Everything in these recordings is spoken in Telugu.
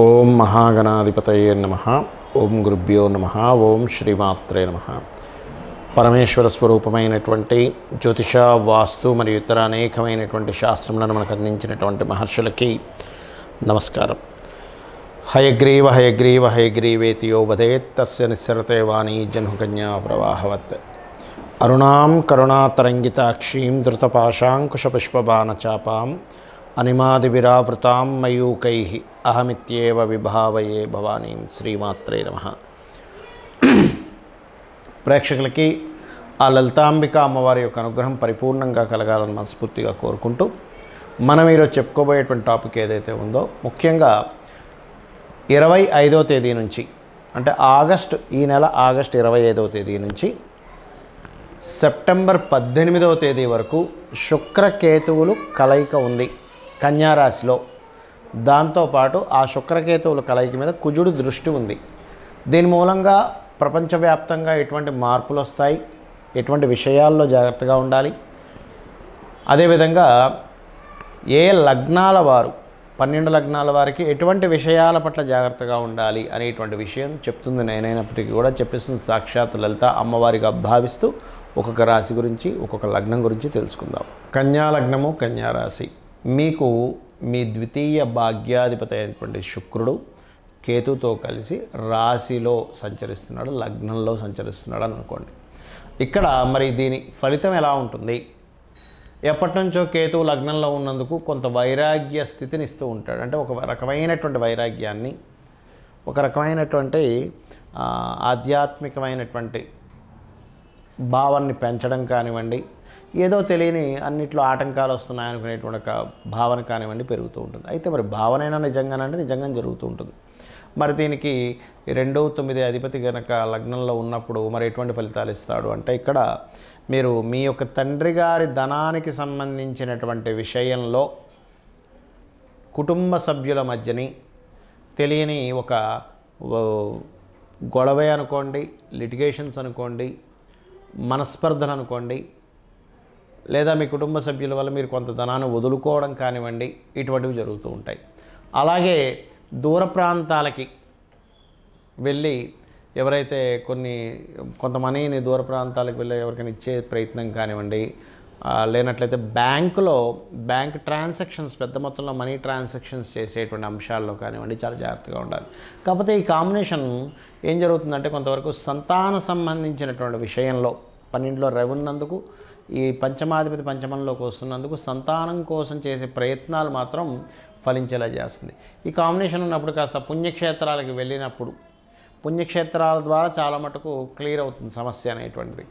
ఓం మహాగణాధిపతయే నమ ఓం గురుభ్యో నమ ఓం శ్రీమాత్రే నమ పరమేశ్వర స్వరూపమైనటువంటి జ్యోతిష వాస్తు మరియు ఇతర అనేకమైనటువంటి శాస్త్రములను మనకు అందించినటువంటి మహర్షులకి నమస్కారం హయగ్రీవ హయగ్రీవ హయగ్రీవేతి యో వదేత్ తస్య నిస్సరతే వాణి జన్హుకన్యా ప్రవాహవత్ అరుణాం కరుణాతరంగితాక్షీం ధృతపాశాంకుశపుష్పబాణచాపాం అనిమాదివిరావృతాం మయూకై అహమిత్యేవ విభావయే భవానీం శ్రీమాత్రే నమ ప్రేక్షకులకి ఆ లలితాంబిక అమ్మవారి యొక్క అనుగ్రహం పరిపూర్ణంగా కలగాలని మనస్ఫూర్తిగా కోరుకుంటూ మనం ఈరోజు చెప్పుకోబోయేటువంటి టాపిక్ ఏదైతే ఉందో ముఖ్యంగా ఇరవై ఐదో తేదీ నుంచి అంటే ఆగస్ట్ ఈ నెల ఆగస్ట్ ఇరవై ఐదవ తేదీ నుంచి సెప్టెంబర్ పద్దెనిమిదవ తేదీ వరకు శుక్రకేతువులు కలయిక ఉంది కన్యారాశిలో దాంతోపాటు ఆ శుక్రకేతువుల కలయిక మీద కుజుడు దృష్టి ఉంది దీని మూలంగా ప్రపంచవ్యాప్తంగా ఎటువంటి మార్పులు వస్తాయి ఎటువంటి విషయాల్లో జాగ్రత్తగా ఉండాలి అదేవిధంగా ఏ లగ్నాల వారు పన్నెండు లగ్నాల వారికి ఎటువంటి విషయాల పట్ల జాగ్రత్తగా ఉండాలి అనేటువంటి విషయం చెప్తుంది నేనైనప్పటికీ కూడా చెప్పిస్తుంది సాక్షాత్ లలిత అమ్మవారిగా భావిస్తూ ఒక్కొక్క రాశి గురించి ఒక్కొక్క లగ్నం గురించి తెలుసుకుందాం కన్యా లగ్నము కన్యా రాశి మీకు మీ ద్వితీయ భాగ్యాధిపతి అయినటువంటి శుక్రుడు కేతుతో కలిసి రాశిలో సంచరిస్తున్నాడు లగ్నంలో సంచరిస్తున్నాడు అని అనుకోండి ఇక్కడ మరి దీని ఫలితం ఎలా ఉంటుంది ఎప్పటి నుంచో కేతువు లగ్నంలో ఉన్నందుకు కొంత వైరాగ్య స్థితిని ఇస్తూ ఉంటాడు అంటే ఒక రకమైనటువంటి వైరాగ్యాన్ని ఒక రకమైనటువంటి ఆ, ఆధ్యాత్మికమైనటువంటి భావాన్ని పెంచడం కానివ్వండి ఏదో తెలియని అన్నిట్లో ఆటంకాలు వస్తున్నాయి అనుకునేటువంటి ఒక భావన కానివ్వండి పెరుగుతూ ఉంటుంది అయితే మరి భావనైనా నిజంగానంటే నిజంగా జరుగుతూ ఉంటుంది మరి దీనికి ఈ రెండవ తొమ్మిది అధిపతి గనక లగ్నంలో ఉన్నప్పుడు మరి ఎటువంటి ఫలితాలు ఇస్తాడు అంటే ఇక్కడ మీరు మీ యొక్క తండ్రి గారి ధనానికి సంబంధించినటువంటి విషయంలో కుటుంబ సభ్యుల మధ్యని తెలియని ఒక ఓ, గొడవే అనుకోండి లిటిగేషన్స్ అనుకోండి మనస్పర్ధలు అనుకోండి లేదా మీ కుటుంబ సభ్యుల వల్ల మీరు కొంత ధనాన్ని వదులుకోవడం కానివ్వండి ఇటువంటివి జరుగుతూ ఉంటాయి అలాగే దూర ప్రాంతాలకి వెళ్ళి ఎవరైతే కొన్ని కొంత మనీని దూర ప్రాంతాలకు వెళ్ళి ఎవరికైనా ఇచ్చే ప్రయత్నం కానివ్వండి ఆ, లేనట్లయితే బ్యాంకులో బ్యాంక్ ట్రాన్సాక్షన్స్ పెద్ద మొత్తంలో మనీ ట్రాన్సాక్షన్స్ చేసేటువంటి అంశాల్లో కానివ్వండి చాలా జాగ్రత్తగా ఉండాలి కాకపోతే ఈ కాంబినేషన్ ఏం జరుగుతుందంటే కొంతవరకు సంతాన సంబంధించినటువంటి విషయంలో పన్నెండులో రెవెన్నందుకు ఈ పంచమాధిపతి పంచమంలోకి వస్తున్నందుకు సంతానం కోసం చేసే ప్రయత్నాలు మాత్రం ఫలించేలా చేస్తుంది ఈ కాంబినేషన్ ఉన్నప్పుడు కాస్త పుణ్యక్షేత్రాలకు వెళ్ళినప్పుడు పుణ్యక్షేత్రాల ద్వారా చాలా మటుకు క్లియర్ అవుతుంది సమస్య అనేటువంటిది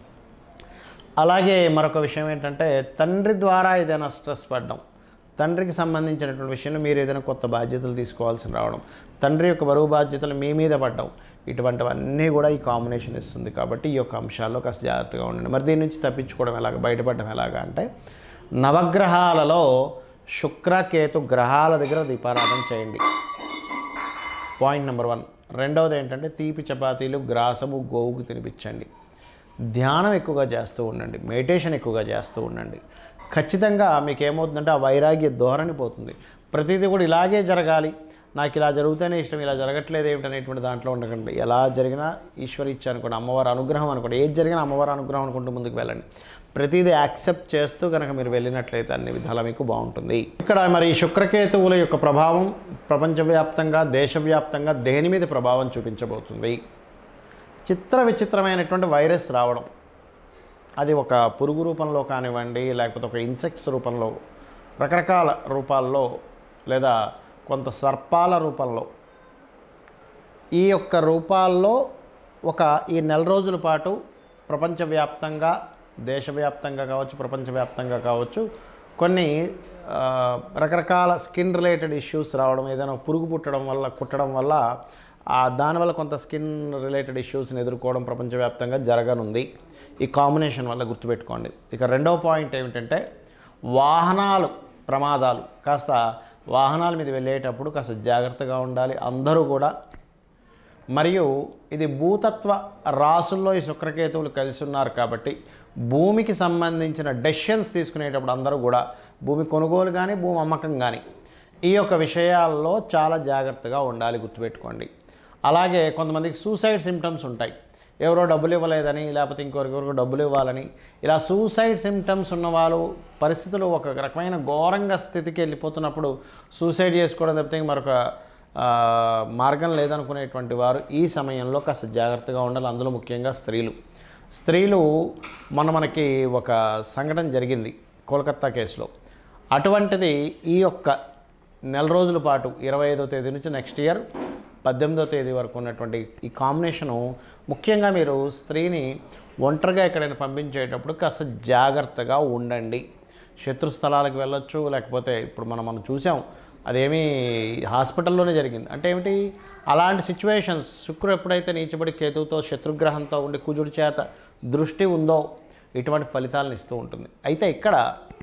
అలాగే మరొక విషయం ఏంటంటే తండ్రి ద్వారా ఏదైనా స్ట్రెస్ పడడం తండ్రికి సంబంధించినటువంటి విషయంలో మీరు ఏదైనా కొత్త బాధ్యతలు తీసుకోవాల్సి రావడం తండ్రి యొక్క బరువు బాధ్యతలు మీ మీద పడడం ఇటువంటివన్నీ కూడా ఈ కాంబినేషన్ ఇస్తుంది కాబట్టి ఈ యొక్క అంశాల్లో కాస్త జాగ్రత్తగా ఉండండి మరి దీని నుంచి తప్పించుకోవడం ఎలాగ బయటపడడం ఎలాగా అంటే నవగ్రహాలలో శుక్రకేతు గ్రహాల దగ్గర దీపారాధన చేయండి పాయింట్ నెంబర్ వన్ రెండవది ఏంటంటే తీపి చపాతీలు గ్రాసము గోవుకు తినిపించండి ధ్యానం ఎక్కువగా చేస్తూ ఉండండి మెడిటేషన్ ఎక్కువగా చేస్తూ ఉండండి ఖచ్చితంగా మీకు ఏమవుతుందంటే ఆ వైరాగ్య ధోరణి పోతుంది ప్రతిదీ కూడా ఇలాగే జరగాలి నాకు ఇలా జరుగుతూనే ఇష్టం ఇలా జరగట్లేదు ఏమిటనేటువంటి దాంట్లో ఉండకండి ఎలా జరిగినా ఈశ్వర ఇచ్చ అనుకోండి అమ్మవారి అనుగ్రహం అనుకోండి ఏది జరిగినా అమ్మవారి అనుగ్రహం అనుకుంటూ ముందుకు వెళ్ళండి ప్రతిదీ యాక్సెప్ట్ చేస్తూ కనుక మీరు వెళ్ళినట్లయితే అన్ని విధాలా మీకు బాగుంటుంది ఇక్కడ మరి ఈ శుక్రకేతువుల యొక్క ప్రభావం ప్రపంచవ్యాప్తంగా దేశవ్యాప్తంగా దేని మీద ప్రభావం చూపించబోతుంది చిత్ర విచిత్రమైనటువంటి వైరస్ రావడం అది ఒక పురుగు రూపంలో కానివ్వండి లేకపోతే ఒక ఇన్సెక్ట్స్ రూపంలో రకరకాల రూపాల్లో లేదా కొంత సర్పాల రూపంలో ఈ యొక్క రూపాల్లో ఒక ఈ నెల రోజుల పాటు ప్రపంచవ్యాప్తంగా దేశవ్యాప్తంగా కావచ్చు ప్రపంచవ్యాప్తంగా కావచ్చు కొన్ని ఆ, రకరకాల స్కిన్ రిలేటెడ్ ఇష్యూస్ రావడం ఏదైనా పురుగు పుట్టడం వల్ల కుట్టడం వల్ల ఆ దానివల్ల కొంత స్కిన్ రిలేటెడ్ ఇష్యూస్ని ఎదుర్కోవడం ప్రపంచవ్యాప్తంగా జరగనుంది ఈ కాంబినేషన్ వల్ల గుర్తుపెట్టుకోండి ఇక రెండవ పాయింట్ ఏమిటంటే వాహనాలు ప్రమాదాలు కాస్త వాహనాల మీద వెళ్ళేటప్పుడు కాస్త జాగ్రత్తగా ఉండాలి అందరూ కూడా మరియు ఇది భూతత్వ రాసుల్లో ఈ శుక్రకేతువులు కలిసి ఉన్నారు కాబట్టి భూమికి సంబంధించిన డెసిషన్స్ తీసుకునేటప్పుడు అందరూ కూడా భూమి కొనుగోలు కానీ భూమి అమ్మకం కానీ ఈ యొక్క విషయాల్లో చాలా జాగ్రత్తగా ఉండాలి గుర్తుపెట్టుకోండి అలాగే కొంతమందికి సూసైడ్ సిమ్టమ్స్ ఉంటాయి ఎవరో డబ్బులు ఇవ్వలేదని లేకపోతే ఇంకొకరికొరకు డబ్బులు ఇవ్వాలని ఇలా సూసైడ్ సిమ్టమ్స్ ఉన్న వాళ్ళు పరిస్థితులు ఒక రకమైన ఘోరంగా స్థితికి వెళ్ళిపోతున్నప్పుడు సూసైడ్ చేసుకోవడం తప్పితే మరొక ఆ, మార్గం లేదనుకునేటువంటి వారు ఈ సమయంలో కాస్త జాగ్రత్తగా ఉండాలి అందులో ముఖ్యంగా స్త్రీలు స్త్రీలు మొన్న మనకి ఒక సంఘటన జరిగింది కోల్కత్తా కేసులో అటువంటిది ఈ యొక్క నెల రోజుల పాటు ఇరవై ఐదో తేదీ నుంచి నెక్స్ట్ ఇయర్ పద్దెనిమిదో తేదీ వరకు ఉన్నటువంటి ఈ కాంబినేషను ముఖ్యంగా మీరు స్త్రీని ఒంటరిగా ఎక్కడైనా పంపించేటప్పుడు కాస్త జాగ్రత్తగా ఉండండి శత్రు స్థలాలకు వెళ్ళొచ్చు లేకపోతే ఇప్పుడు మనం మనం చూసాం అదేమీ హాస్పిటల్లోనే జరిగింది అంటే ఏమిటి అలాంటి సిచ్యువేషన్స్ శుక్రుడు ఎప్పుడైతే నీచబడి కేతువుతో శత్రుగ్రహంతో ఉండి కుజుడి చేత దృష్టి ఉందో ఇటువంటి ఫలితాలను ఇస్తూ ఉంటుంది అయితే ఇక్కడ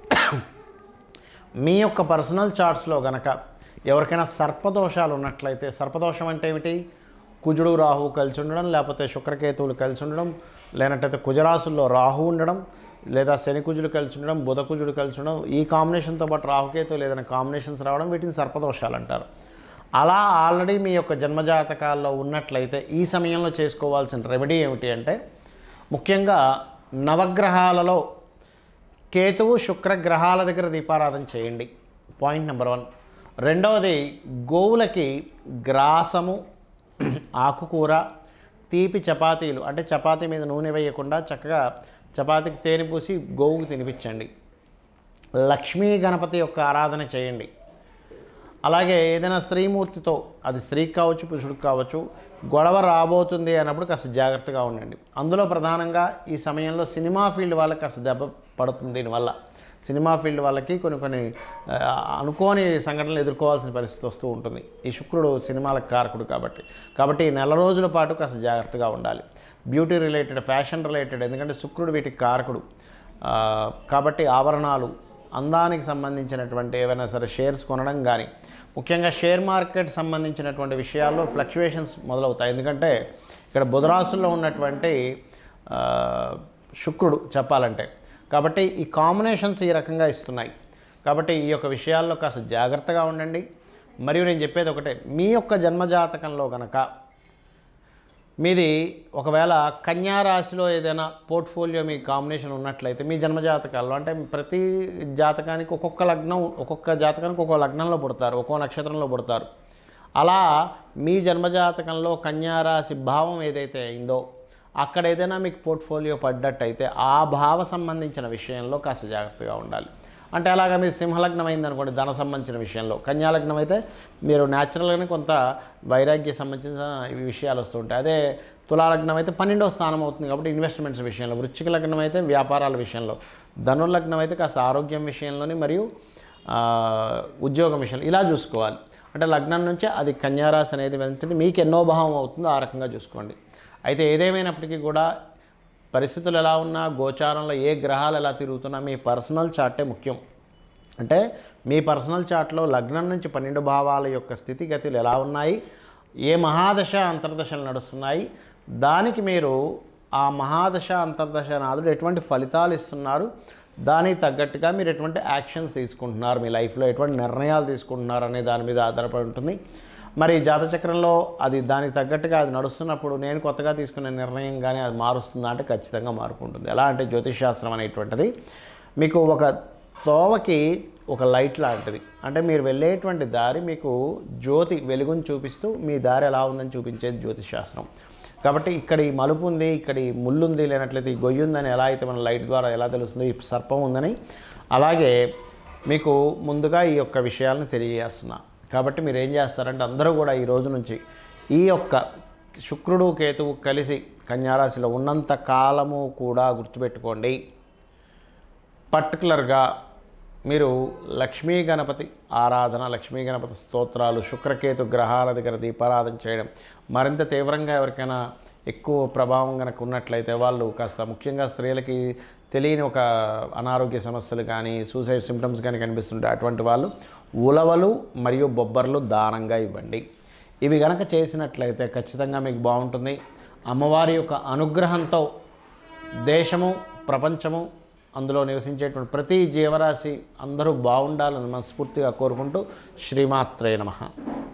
మీ యొక్క పర్సనల్ చార్ట్స్లో గనక ఎవరికైనా సర్పదోషాలు ఉన్నట్లయితే సర్పదోషం అంటే ఏమిటి కుజుడు రాహు కలిసి ఉండడం లేకపోతే శుక్రకేతువులు కలిసి ఉండడం లేనట్టయితే కుజరాశుల్లో రాహు ఉండడం లేదా శని కుజుడు కలిసి ఉండడం బుధ కుజుడు కలిసి ఉండడం ఈ కాంబినేషన్తో పాటు రాహుకేతువులు ఏదైనా కాంబినేషన్స్ రావడం వీటిని సర్పదోషాలు అంటారు అలా ఆల్రెడీ మీ యొక్క జన్మజాతకాల్లో ఉన్నట్లయితే ఈ సమయంలో చేసుకోవాల్సిన రెమెడీ ఏమిటి అంటే ముఖ్యంగా నవగ్రహాలలో కేతువు శుక్ర గ్రహాల దగ్గర దీపారాధన చేయండి పాయింట్ నెంబర్ వన్ రెండవది గోవులకి గ్రాసము ఆకుకూర తీపి చపాతీలు అంటే చపాతీ మీద నూనె వేయకుండా చక్కగా చపాతీకి తేనె పూసి గోవుకు తినిపించండి లక్ష్మీ గణపతి యొక్క ఆరాధన చేయండి అలాగే ఏదైనా స్త్రీమూర్తితో అది స్త్రీకి కావచ్చు పురుషుడికి కావచ్చు గొడవ రాబోతుంది అన్నప్పుడు కాస్త జాగ్రత్తగా ఉండండి అందులో ప్రధానంగా ఈ సమయంలో సినిమా ఫీల్డ్ వాళ్ళకి కాస్త దెబ్బ పడుతుంది దీనివల్ల సినిమా ఫీల్డ్ వాళ్ళకి కొన్ని కొన్ని ఆ, అనుకోని సంఘటనలు ఎదుర్కోవాల్సిన పరిస్థితి వస్తూ ఉంటుంది ఈ శుక్రుడు సినిమాలకు కారకుడు కాబట్టి కాబట్టి ఈ నెల రోజుల పాటు కాస్త జాగ్రత్తగా ఉండాలి బ్యూటీ రిలేటెడ్ ఫ్యాషన్ రిలేటెడ్ ఎందుకంటే శుక్రుడు వీటికి కారకుడు ఆ, కాబట్టి ఆభరణాలు అందానికి సంబంధించినటువంటి ఏవైనా సరే షేర్స్ కొనడం కానీ ముఖ్యంగా షేర్ మార్కెట్ సంబంధించినటువంటి విషయాల్లో ఫ్లక్చువేషన్స్ మొదలవుతాయి ఎందుకంటే ఇక్కడ బుధరాశుల్లో ఉన్నటువంటి ఆ, శుక్రుడు చెప్పాలంటే కాబట్టి ఈ కాంబినేషన్స్ ఈ రకంగా ఇస్తున్నాయి కాబట్టి ఈ యొక్క విషయాల్లో కాస్త జాగ్రత్తగా ఉండండి మరియు నేను చెప్పేది ఒకటే మీ యొక్క జన్మజాతకంలో కనుక మీది ఒకవేళ కన్యా రాశిలో ఏదైనా పోర్ట్ఫోలియో మీ కాంబినేషన్ ఉన్నట్లయితే మీ జన్మజాతకాల్లో అంటే ప్రతి జాతకానికి ఒక్కొక్క లగ్నం ఒక్కొక్క జాతకానికి ఒక్కొక్క లగ్నంలో పుడతారు ఒక్కో నక్షత్రంలో పుడతారు అలా మీ జన్మజాతకంలో కన్యా రాశి భావం ఏదైతే అయిందో అక్కడ ఏదైనా మీకు పోర్ట్ఫోలియో పడ్డట్టయితే ఆ భావ సంబంధించిన విషయంలో కాస్త జాగ్రత్తగా ఉండాలి అంటే అలాగా మీరు సింహలగ్నం అయిందనుకోండి ధన సంబంధించిన విషయంలో కన్యాలగ్నం అయితే మీరు న్యాచురల్గానే కొంత వైరాగ్య సంబంధించిన ఇవి విషయాలు వస్తుంటాయి అదే తులాలగ్నం అయితే పన్నెండవ స్థానం అవుతుంది కాబట్టి ఇన్వెస్ట్మెంట్స్ విషయంలో వృశ్చిక లగ్నం అయితే వ్యాపారాల విషయంలో ధనుర్లగ్నం అయితే కాస్త ఆరోగ్యం విషయంలోని మరియు ఆ, ఉద్యోగం విషయంలో ఇలా చూసుకోవాలి అంటే లగ్నం నుంచి అది కన్యారాశి అనేది వెళ్తుంది మీకు ఎన్నో భావం అవుతుందో ఆ రకంగా చూసుకోండి అయితే ఏదేమైనప్పటికీ కూడా పరిస్థితులు ఎలా ఉన్నా గోచారంలో ఏ గ్రహాలు ఎలా తిరుగుతున్నా మీ పర్సనల్ చార్టే ముఖ్యం అంటే మీ పర్సనల్ చార్ట్లో లగ్నం నుంచి పన్నెండు భావాల యొక్క స్థితిగతులు ఎలా ఉన్నాయి ఏ మహాదశ అంతర్దశలు నడుస్తున్నాయి దానికి మీరు ఆ మహాదశ అంతర్దశ నాదుడు ఎటువంటి ఫలితాలు ఇస్తున్నారు దానికి తగ్గట్టుగా మీరు ఎటువంటి యాక్షన్స్ తీసుకుంటున్నారు మీ లైఫ్లో ఎటువంటి నిర్ణయాలు తీసుకుంటున్నారు అనే దాని మీద ఆధారపడి ఉంటుంది మరి జాతచక్రంలో అది దానికి తగ్గట్టుగా అది నడుస్తున్నప్పుడు నేను కొత్తగా తీసుకునే నిర్ణయం కానీ అది మారుస్తుందా అంటే ఖచ్చితంగా మార్పు ఉంటుంది ఎలా అంటే జ్యోతిష్ శాస్త్రం అనేటువంటిది మీకు ఒక తోవకి ఒక లైట్ లాంటిది అంటే మీరు వెళ్ళేటువంటి దారి మీకు జ్యోతి వెలుగుని చూపిస్తూ మీ దారి ఎలా ఉందని చూపించేది జ్యోతిష్ శాస్త్రం కాబట్టి ఇక్కడ ఈ మలుపు ఉంది ఇక్కడ ఈ ముళ్ళు ఉంది లేనట్లయితే ఈ గొయ్యి ఉందని ఎలా అయితే మన లైట్ ద్వారా ఎలా తెలుస్తుంది ఈ సర్పం ఉందని అలాగే మీకు ముందుగా ఈ యొక్క విషయాలను తెలియజేస్తున్నా కాబట్టి మీరు ఏం చేస్తారంటే అందరూ కూడా ఈ రోజు నుంచి ఈ యొక్క శుక్రుడు కేతువు కలిసి కన్యారాశిలో ఉన్నంత కాలము కూడా గుర్తుపెట్టుకోండి పర్టికులర్గా మీరు లక్ష్మీ గణపతి ఆరాధన లక్ష్మీ గణపతి స్తోత్రాలు శుక్రకేతు గ్రహాల దగ్గర దీపారాధన చేయడం మరింత తీవ్రంగా ఎవరికైనా ఎక్కువ ప్రభావం కనుక ఉన్నట్లయితే వాళ్ళు కాస్త ముఖ్యంగా స్త్రీలకి తెలియని ఒక అనారోగ్య సమస్యలు కానీ సూసైడ్ సిమ్టమ్స్ కానీ కనిపిస్తుంటే అటువంటి వాళ్ళు ఉలవలు మరియు బొబ్బర్లు దానంగా ఇవ్వండి ఇవి గనక చేసినట్లయితే ఖచ్చితంగా మీకు బాగుంటుంది అమ్మవారి యొక్క అనుగ్రహంతో దేశము ప్రపంచము అందులో నివసించేటువంటి ప్రతి జీవరాశి అందరూ బాగుండాలని మనస్ఫూర్తిగా కోరుకుంటూ శ్రీమాత్రే నమః